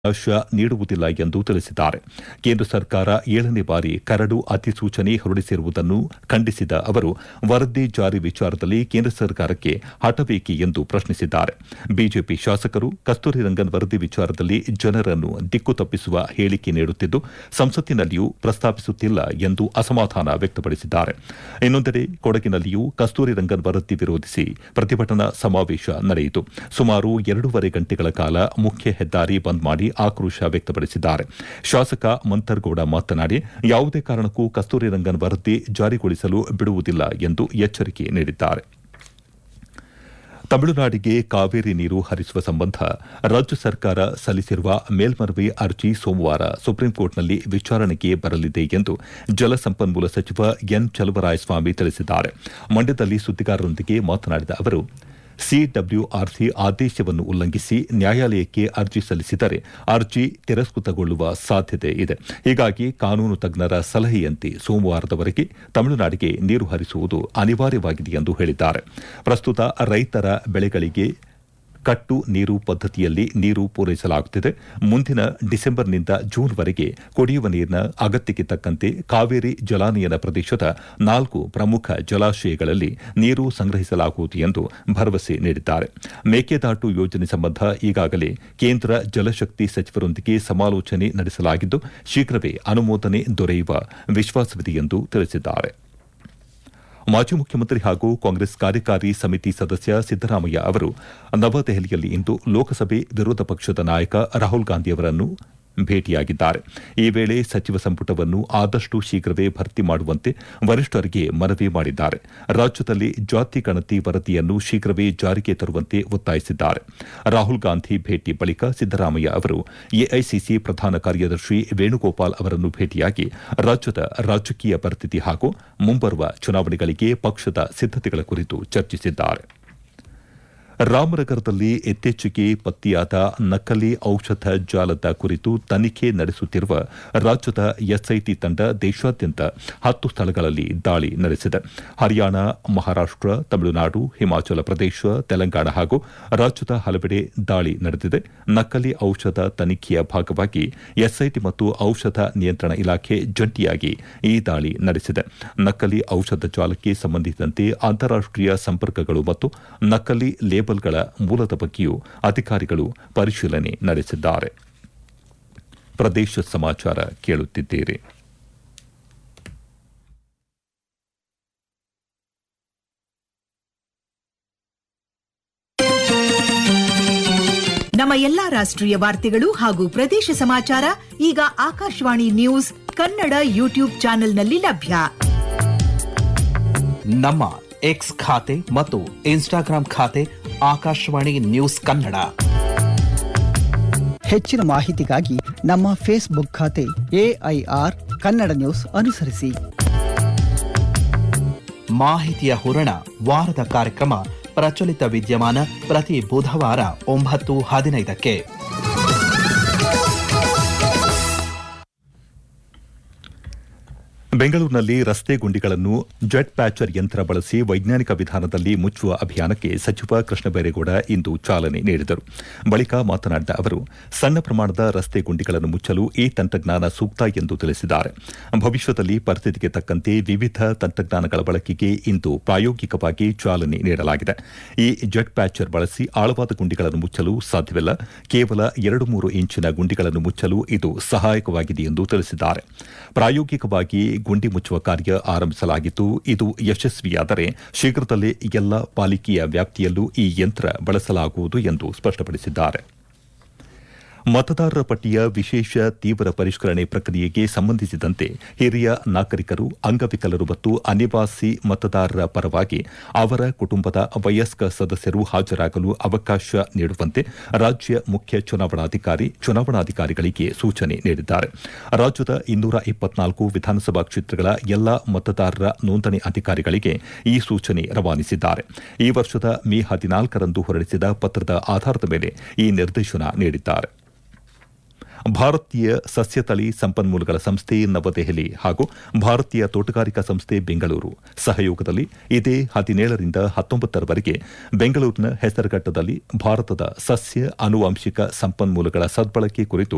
ಅವಕಾಶ ನೀಡುವುದಿಲ್ಲ ಎಂದು ತಿಳಿಸಿದ್ದಾರೆ ಕೇಂದ್ರ ಸರ್ಕಾರ ಏಳನೇ ಬಾರಿ ಕರಡು ಅಧಿಸೂಚನೆ ಹೊರಡಿಸಿರುವುದನ್ನು ಖಂಡಿಸಿದ ಅವರು ವರದಿ ಜಾರಿ ವಿಚಾರದಲ್ಲಿ ಕೇಂದ್ರ ಸರ್ಕಾರಕ್ಕೆ ಹಠಬೇಕಿ ಎಂದು ಪ್ರಶ್ನಿಸಿದ್ದಾರೆ ಬಿಜೆಪಿ ಶಾಸಕರು ಕಸ್ತೂರಿ ರಂಗನ್ ವರದಿ ವಿಚಾರದಲ್ಲಿ ಜನರನ್ನು ದಿಕ್ಕು ತಪ್ಪಿಸುವ ಹೇಳಿಕೆ ನೀಡುತ್ತಿದ್ದು ಸಂಸತ್ತಿನಲ್ಲಿಯೂ ಪ್ರಸ್ತಾಪಿಸುತ್ತಿಲ್ಲ ಎಂದು ಅಸಮಾಧಾನ ವ್ಯಕ್ತಪಡಿಸಿದ್ದಾರೆ ಇನ್ನೊಂದೆಡೆ ಕೊಡಗಿನಲ್ಲಿಯೂ ಕಸ್ತೂರಿ ರಂಗನ್ ವರದಿ ವಿರೋಧಿಸಿ ಪ್ರತಿಭಟನಾ ಸಮಾವೇಶ ನಡೆಯಿತು ಸುಮಾರು ಎರಡೂವರೆ ಗಂಟೆಗಳ ಕಾಲ ಮುಖ್ಯ ಹೆದ್ದಾರಿ ಬಂದ್ ಮಾಡಿ ಆಕ್ರೋಶ ವ್ಯಕ್ತಪಡಿಸಿದ್ದಾರೆ ಶಾಸಕ ಮಂಥರ್ಗೌಡ ಮಾತನಾಡಿ ಯಾವುದೇ ಕಾರಣಕ್ಕೂ ಕಸ್ತೂರಿ ರಂಗನ್ ವರದಿ ಜಾರಿಗೊಳಿಸಲು ಬಿಡುವುದಿಲ್ಲ ಎಂದು ಎಚ್ಚರಿಕೆ ನೀಡಿದ್ದಾರೆ ತಮಿಳುನಾಡಿಗೆ ಕಾವೇರಿ ನೀರು ಹರಿಸುವ ಸಂಬಂಧ ರಾಜ್ಯ ಸರ್ಕಾರ ಸಲ್ಲಿಸಿರುವ ಮೇಲ್ಮನವಿ ಅರ್ಜಿ ಸೋಮವಾರ ಸುಪ್ರೀಂಕೋರ್ಟ್ನಲ್ಲಿ ವಿಚಾರಣೆಗೆ ಬರಲಿದೆ ಎಂದು ಜಲಸಂಪನ್ಮೂಲ ಸಚಿವ ಎನ್ ಚಲುವರಾಯಸ್ವಾಮಿ ತಿಳಿಸಿದ್ದಾರೆ ಮಂಡ್ಯದಲ್ಲಿ ಸುದ್ದಿಗಾರರೊಂದಿಗೆ ಮಾತನಾಡಿದ ಅವರು ಸಿಡಬ್ಲ್ಯೂಆರ್ಸಿ ಆದೇಶವನ್ನು ಉಲ್ಲಂಘಿಸಿ ನ್ಯಾಯಾಲಯಕ್ಕೆ ಅರ್ಜಿ ಸಲ್ಲಿಸಿದರೆ ಅರ್ಜಿ ತಿರಸ್ಕೃತಗೊಳ್ಳುವ ಸಾಧ್ಯತೆ ಇದೆ ಹೀಗಾಗಿ ಕಾನೂನು ತಜ್ಞರ ಸಲಹೆಯಂತೆ ಸೋಮವಾರದವರೆಗೆ ತಮಿಳುನಾಡಿಗೆ ನೀರು ಹರಿಸುವುದು ಅನಿವಾರ್ಯವಾಗಿದೆ ಎಂದು ಹೇಳಿದ್ದಾರೆ ಪ್ರಸ್ತುತ ರೈತರ ಬೆಳೆಗಳಿಗೆ ಕಟ್ಟು ನೀರು ಪದ್ದತಿಯಲ್ಲಿ ನೀರು ಪೂರೈಸಲಾಗುತ್ತಿದೆ ಮುಂದಿನ ಡಿಸೆಂಬರ್ನಿಂದ ಜೂನ್ವರೆಗೆ ಕುಡಿಯುವ ನೀರಿನ ಅಗತ್ಯಕ್ಕೆ ತಕ್ಕಂತೆ ಕಾವೇರಿ ಜಲಾನಯನ ಪ್ರದೇಶದ ನಾಲ್ಕು ಪ್ರಮುಖ ಜಲಾಶಯಗಳಲ್ಲಿ ನೀರು ಸಂಗ್ರಹಿಸಲಾಗುವುದು ಎಂದು ಭರವಸೆ ನೀಡಿದ್ದಾರೆ ಮೇಕೆದಾಟು ಯೋಜನೆ ಸಂಬಂಧ ಈಗಾಗಲೇ ಕೇಂದ್ರ ಜಲಶಕ್ತಿ ಸಚಿವರೊಂದಿಗೆ ಸಮಾಲೋಚನೆ ನಡೆಸಲಾಗಿದ್ದು ಶೀಘ್ರವೇ ಅನುಮೋದನೆ ದೊರೆಯುವ ವಿಶ್ವಾಸವಿದೆ ಎಂದು ತಿಳಿಸಿದ್ದಾರೆ ಮಾಜಿ ಮುಖ್ಯಮಂತ್ರಿ ಹಾಗೂ ಕಾಂಗ್ರೆಸ್ ಕಾರ್ಯಕಾರಿ ಸಮಿತಿ ಸದಸ್ಯ ಸಿದ್ದರಾಮಯ್ಯ ಅವರು ನವದೆಹಲಿಯಲ್ಲಿ ಇಂದು ಲೋಕಸಭೆ ವಿರೋಧ ಪಕ್ಷದ ನಾಯಕ ರಾಹುಲ್ ಗಾಂಧಿಯವರನ್ನು ಭೇಟಿಯಾಗಿದ್ದಾರೆ ಈ ವೇಳೆ ಸಚಿವ ಸಂಪುಟವನ್ನು ಆದಷ್ಟು ಶೀಘ್ರವೇ ಭರ್ತಿ ಮಾಡುವಂತೆ ವರಿಷ್ಠರಿಗೆ ಮನವಿ ಮಾಡಿದ್ದಾರೆ ರಾಜ್ಯದಲ್ಲಿ ಜಾತಿ ಗಣತಿ ವರದಿಯನ್ನು ಶೀಘ್ರವೇ ಜಾರಿಗೆ ತರುವಂತೆ ಒತ್ತಾಯಿಸಿದ್ದಾರೆ ರಾಹುಲ್ ಗಾಂಧಿ ಭೇಟಿ ಬಳಿಕ ಸಿದ್ದರಾಮಯ್ಯ ಅವರು ಎಐಸಿಸಿ ಪ್ರಧಾನ ಕಾರ್ಯದರ್ಶಿ ವೇಣುಗೋಪಾಲ್ ಅವರನ್ನು ಭೇಟಿಯಾಗಿ ರಾಜ್ಯದ ರಾಜಕೀಯ ಪರಿಸ್ಥಿತಿ ಹಾಗೂ ಮುಂಬರುವ ಚುನಾವಣೆಗಳಿಗೆ ಪಕ್ಷದ ಸಿದ್ದತೆಗಳ ಕುರಿತು ಚರ್ಚಿಸಿದ್ದಾರೆ ರಾಮನಗರದಲ್ಲಿ ಇತ್ತೀಚೆಗೆ ಪತ್ತೆಯಾದ ನಕಲಿ ಔಷಧ ಜಾಲದ ಕುರಿತು ತನಿಖೆ ನಡೆಸುತ್ತಿರುವ ರಾಜ್ಯದ ಎಸ್ಐಟಿ ತಂಡ ದೇಶಾದ್ಯಂತ ಹತ್ತು ಸ್ಥಳಗಳಲ್ಲಿ ದಾಳಿ ನಡೆಸಿದೆ ಹರಿಯಾಣ ಮಹಾರಾಷ್ಟ ತಮಿಳುನಾಡು ಹಿಮಾಚಲ ಪ್ರದೇಶ ತೆಲಂಗಾಣ ಹಾಗೂ ರಾಜ್ಯದ ಹಲವೆಡೆ ದಾಳಿ ನಡೆದಿದೆ ನಕಲಿ ಔಷಧ ತನಿಖೆಯ ಭಾಗವಾಗಿ ಎಸ್ಐಟಿ ಮತ್ತು ಔಷಧ ನಿಯಂತ್ರಣ ಇಲಾಖೆ ಜಂಟಿಯಾಗಿ ಈ ದಾಳಿ ನಡೆಸಿದೆ ನಕಲಿ ಔಷಧ ಜಾಲಕ್ಕೆ ಸಂಬಂಧಿಸಿದಂತೆ ಅಂತಾರಾಷ್ಟೀಯ ಸಂಪರ್ಕಗಳು ಮತ್ತು ನಕಲಿ ಲೇಬಲ್ಗಳ ಮೂಲದ ಬಗ್ಗೆಯೂ ಅಧಿಕಾರಿಗಳು ಪರಿಶೀಲನೆ ನಡೆಸಿದ್ದಾರೆ ಪ್ರದೇಶ ಸಮಾಚಾರ ಕೇಳುತ್ತಿದ್ದೀರಿ ನಮ್ಮ ಎಲ್ಲಾ ರಾಷ್ಟ್ರೀಯ ವಾರ್ತೆಗಳು ಹಾಗೂ ಪ್ರದೇಶ ಸಮಾಚಾರ ಈಗ ಆಕಾಶವಾಣಿ ನ್ಯೂಸ್ ಕನ್ನಡ ಯೂಟ್ಯೂಬ್ ಚಾನೆಲ್ನಲ್ಲಿ ಲಭ್ಯ ನಮ್ಮ ಎಕ್ಸ್ ಖಾತೆ ಮತ್ತು ಇನ್ಸ್ಟಾಗ್ರಾಂ ಖಾತೆ ಆಕಾಶವಾಣಿ ನ್ಯೂಸ್ ಕನ್ನಡ ಹೆಚ್ಚಿನ ಮಾಹಿತಿಗಾಗಿ ನಮ್ಮ ಫೇಸ್ಬುಕ್ ಖಾತೆ ಎಐಆರ್ ಕನ್ನಡ ನ್ಯೂಸ್ ಅನುಸರಿಸಿ ಮಾಹಿತಿಯ ಹೂರಣ ವಾರದ ಕಾರ್ಯಕ್ರಮ ಪ್ರಚಲಿತ ವಿದ್ಯಮಾನ ಪ್ರತಿ ಬುಧವಾರ ಒಂಬತ್ತು ಹದಿನೈದಕ್ಕೆ ಬೆಂಗಳೂರಿನಲ್ಲಿ ರಸ್ತೆ ಗುಂಡಿಗಳನ್ನು ಜೆಟ್ ಪ್ಯಾಚರ್ ಯಂತ್ರ ಬಳಸಿ ವೈಜ್ಞಾನಿಕ ವಿಧಾನದಲ್ಲಿ ಮುಚ್ಚುವ ಅಭಿಯಾನಕ್ಕೆ ಸಚಿವ ಕೃಷ್ಣ ಬೈರೇಗೌಡ ಇಂದು ಚಾಲನೆ ನೀಡಿದರು ಬಳಿಕ ಮಾತನಾಡಿದ ಅವರು ಸಣ್ಣ ಪ್ರಮಾಣದ ರಸ್ತೆ ಗುಂಡಿಗಳನ್ನು ಮುಚ್ಚಲು ಈ ತಂತ್ರಜ್ಞಾನ ಸೂಕ್ತ ಎಂದು ತಿಳಿಸಿದ್ದಾರೆ ಭವಿಷ್ಯದಲ್ಲಿ ಪರಿಸ್ಥಿತಿಗೆ ತಕ್ಕಂತೆ ವಿವಿಧ ತಂತ್ರಜ್ಞಾನಗಳ ಬಳಕೆಗೆ ಇಂದು ಪ್ರಾಯೋಗಿಕವಾಗಿ ಚಾಲನೆ ನೀಡಲಾಗಿದೆ ಈ ಜೆಟ್ ಪ್ಯಾಚರ್ ಬಳಸಿ ಆಳವಾದ ಗುಂಡಿಗಳನ್ನು ಮುಚ್ಚಲು ಸಾಧ್ಯವಿಲ್ಲ ಕೇವಲ ಎರಡು ಮೂರು ಇಂಚಿನ ಗುಂಡಿಗಳನ್ನು ಮುಚ್ಚಲು ಇದು ಸಹಾಯಕವಾಗಿದೆ ಎಂದು ತಿಳಿಸಿದ್ದಾರೆ ಪ್ರಾಯೋಗಿಕವಾಗಿ ಗುಂಡಿ ಮುಚ್ಚುವ ಕಾರ್ಯ ಆರಂಭಿಸಲಾಗಿದ್ದು ಇದು ಯಶಸ್ವಿಯಾದರೆ ಶೀಘ್ರದಲ್ಲೇ ಎಲ್ಲ ಪಾಲಿಕೆಯ ವ್ಯಾಪ್ತಿಯಲ್ಲೂ ಈ ಯಂತ್ರ ಬಳಸಲಾಗುವುದು ಎಂದು ಸ್ಪಷ್ಟಪಡಿಸಿದ್ದಾರೆ ಮತದಾರರ ಪಟ್ಟಿಯ ವಿಶೇಷ ತೀವ್ರ ಪರಿಷ್ಕರಣೆ ಪ್ರಕ್ರಿಯೆಗೆ ಸಂಬಂಧಿಸಿದಂತೆ ಹಿರಿಯ ನಾಗರಿಕರು ಅಂಗವಿಕಲರು ಮತ್ತು ಅನಿವಾಸಿ ಮತದಾರರ ಪರವಾಗಿ ಅವರ ಕುಟುಂಬದ ವಯಸ್ಕ ಸದಸ್ಯರು ಹಾಜರಾಗಲು ಅವಕಾಶ ನೀಡುವಂತೆ ರಾಜ್ಯ ಮುಖ್ಯ ಚುನಾವಣಾಧಿಕಾರಿ ಚುನಾವಣಾಧಿಕಾರಿಗಳಿಗೆ ಸೂಚನೆ ನೀಡಿದ್ದಾರೆ ರಾಜ್ಯದ ಇನ್ನೂರ ಇಪ್ಪತ್ನಾಲ್ಕು ವಿಧಾನಸಭಾ ಕ್ಷೇತ್ರಗಳ ಎಲ್ಲಾ ಮತದಾರರ ನೋಂದಣಿ ಅಧಿಕಾರಿಗಳಿಗೆ ಈ ಸೂಚನೆ ರವಾನಿಸಿದ್ದಾರೆ ಈ ವರ್ಷದ ಮೇ ಹದಿನಾಲ್ಕರಂದು ಹೊರಡಿಸಿದ ಪತ್ರದ ಆಧಾರದ ಮೇಲೆ ಈ ನಿರ್ದೇಶನ ನೀಡಿದ್ದಾರೆ ಭಾರತೀಯ ಸಸ್ಯತಳಿ ಸಂಪನ್ಮೂಲಗಳ ಸಂಸ್ಥೆ ನವದೆಹಲಿ ಹಾಗೂ ಭಾರತೀಯ ತೋಟಗಾರಿಕಾ ಸಂಸ್ಥೆ ಬೆಂಗಳೂರು ಸಹಯೋಗದಲ್ಲಿ ಇದೇ ಹದಿನೇಳರಿಂದ ಹತ್ತೊಂಬತ್ತರವರೆಗೆ ಬೆಂಗಳೂರಿನ ಹೆಸರಘಟ್ಟದಲ್ಲಿ ಭಾರತದ ಸಸ್ಯ ಆನುವಂಶಿಕ ಸಂಪನ್ಮೂಲಗಳ ಸದ್ಬಳಕೆ ಕುರಿತು